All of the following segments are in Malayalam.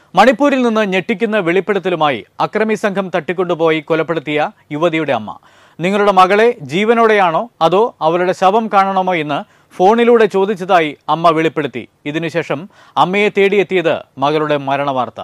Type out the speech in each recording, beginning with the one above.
മണിപ്പൂരിൽ നിന്ന് ഞെട്ടിക്കുന്ന വെളിപ്പെടുത്തലുമായി അക്രമി സംഘം തട്ടിക്കൊണ്ടുപോയി കൊലപ്പെടുത്തിയ യുവതിയുടെ അമ്മ നിങ്ങളുടെ മകളെ ജീവനോടെയാണോ അതോ അവരുടെ ശവം കാണണമോ എന്ന് ഫോണിലൂടെ ചോദിച്ചതായി അമ്മ വെളിപ്പെടുത്തി ഇതിനുശേഷം അമ്മയെ തേടിയെത്തിയത് മകളുടെ മരണവാർത്ത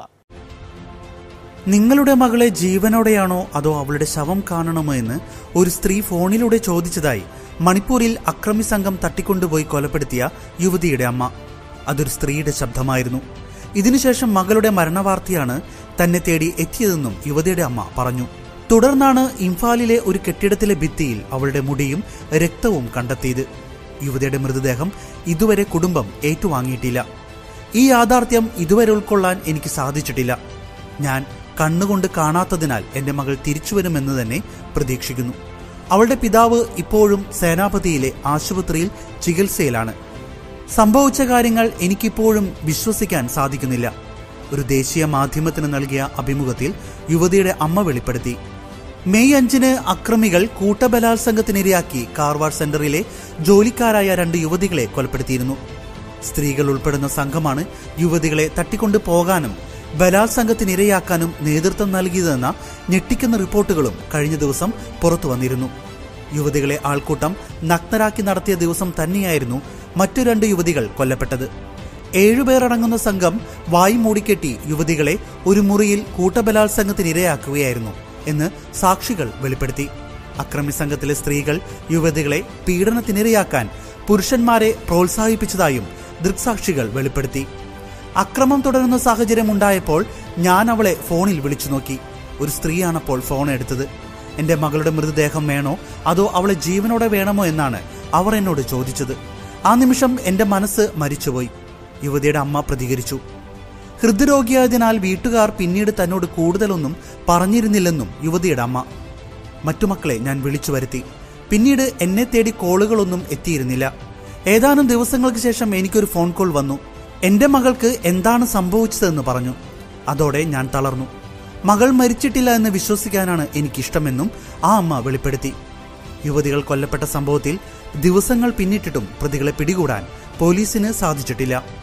നിങ്ങളുടെ മകളെ ജീവനോടെയാണോ അതോ അവളുടെ ശവം കാണണമോ എന്ന് ഒരു സ്ത്രീ ഫോണിലൂടെ ചോദിച്ചതായി മണിപ്പൂരിൽ അക്രമി സംഘം തട്ടിക്കൊണ്ടുപോയി കൊലപ്പെടുത്തിയ യുവതിയുടെ അമ്മ അതൊരു സ്ത്രീയുടെ ശബ്ദമായിരുന്നു ഇതിനുശേഷം മകളുടെ മരണവാർത്തയാണ് തന്നെ തേടി എത്തിയതെന്നും യുവതിയുടെ അമ്മ പറഞ്ഞു തുടർന്നാണ് ഇംഫാലിലെ ഒരു കെട്ടിടത്തിലെ ഭിത്തിയിൽ അവളുടെ മുടിയും രക്തവും കണ്ടെത്തിയത് യുവതിയുടെ മൃതദേഹം ഇതുവരെ കുടുംബം ഏറ്റുവാങ്ങിയിട്ടില്ല ഈ യാഥാർത്ഥ്യം ഇതുവരെ ഉൾക്കൊള്ളാൻ എനിക്ക് സാധിച്ചിട്ടില്ല ഞാൻ കണ്ണുകൊണ്ട് കാണാത്തതിനാൽ എന്റെ മകൾ തിരിച്ചുവരുമെന്ന് തന്നെ പ്രതീക്ഷിക്കുന്നു അവളുടെ പിതാവ് ഇപ്പോഴും സേനാപതിയിലെ ആശുപത്രിയിൽ ചികിത്സയിലാണ് സംഭവിച്ച കാര്യങ്ങൾ എനിക്കിപ്പോഴും വിശ്വസിക്കാൻ സാധിക്കുന്നില്ല ഒരു ദേശീയ മാധ്യമത്തിന് നൽകിയ അഭിമുഖത്തിൽ യുവതിയുടെ അമ്മ വെളിപ്പെടുത്തി മെയ് അഞ്ചിന് അക്രമികൾ കൂട്ടബലാത്സംഗത്തിനിരയാക്കി കാർവാർ സെന്ററിലെ ജോലിക്കാരായ രണ്ട് യുവതികളെ കൊലപ്പെടുത്തിയിരുന്നു സ്ത്രീകൾ ഉൾപ്പെടുന്ന സംഘമാണ് യുവതികളെ തട്ടിക്കൊണ്ടു പോകാനും ബലാത്സംഗത്തിനിരയാക്കാനും നേതൃത്വം നൽകിയതെന്ന ഞെട്ടിക്കുന്ന റിപ്പോർട്ടുകളും കഴിഞ്ഞ ദിവസം പുറത്തു വന്നിരുന്നു യുവതികളെ ആൾക്കൂട്ടം നഗ്നരാക്കി നടത്തിയ ദിവസം തന്നെയായിരുന്നു മറ്റു രണ്ട് യുവതികൾ കൊല്ലപ്പെട്ടത് ഏഴുപേരടങ്ങുന്ന സംഘം വായി മൂടിക്കെട്ടി യുവതികളെ ഒരു മുറിയിൽ കൂട്ടബലാത്സംഗത്തിനിരയാക്കുകയായിരുന്നു എന്ന് സാക്ഷികൾ വെളിപ്പെടുത്തി അക്രമി സംഘത്തിലെ സ്ത്രീകൾ യുവതികളെ പീഡനത്തിനിരയാക്കാൻ പുരുഷന്മാരെ പ്രോത്സാഹിപ്പിച്ചതായും ദൃക്സാക്ഷികൾ വെളിപ്പെടുത്തി അക്രമം തുടരുന്ന സാഹചര്യം ഉണ്ടായപ്പോൾ ഞാൻ അവളെ ഫോണിൽ വിളിച്ചു നോക്കി ഒരു സ്ത്രീയാണപ്പോൾ ഫോൺ എടുത്തത് എന്റെ മകളുടെ മൃതദേഹം വേണോ അതോ അവളെ ജീവനോടെ വേണമോ എന്നാണ് അവർ എന്നോട് ചോദിച്ചത് ആ നിമിഷം എന്റെ മനസ്സ് മരിച്ചുപോയി യുവതിയുടെ അമ്മ പ്രതികരിച്ചു ഹൃദ്രോഗിയായതിനാൽ വീട്ടുകാർ പിന്നീട് തന്നോട് കൂടുതലൊന്നും പറഞ്ഞിരുന്നില്ലെന്നും യുവതിയുടെ അമ്മ മറ്റു മക്കളെ ഞാൻ വിളിച്ചു വരുത്തി പിന്നീട് എന്നെ തേടി കോളുകളൊന്നും എത്തിയിരുന്നില്ല ഏതാനും ദിവസങ്ങൾക്ക് ശേഷം എനിക്കൊരു ഫോൺ കോൾ വന്നു എന്റെ മകൾക്ക് എന്താണ് സംഭവിച്ചതെന്ന് പറഞ്ഞു അതോടെ ഞാൻ തളർന്നു മകൾ മരിച്ചിട്ടില്ല എന്ന് വിശ്വസിക്കാനാണ് എനിക്കിഷ്ടമെന്നും ആ അമ്മ വെളിപ്പെടുത്തി യുവതികൾ കൊല്ലപ്പെട്ട സംഭവത്തിൽ ദിവസങ്ങൾ പിന്നിട്ടിട്ടും പ്രതികളെ പിടികൂടാൻ പോലീസിന് സാധിച്ചിട്ടില്ല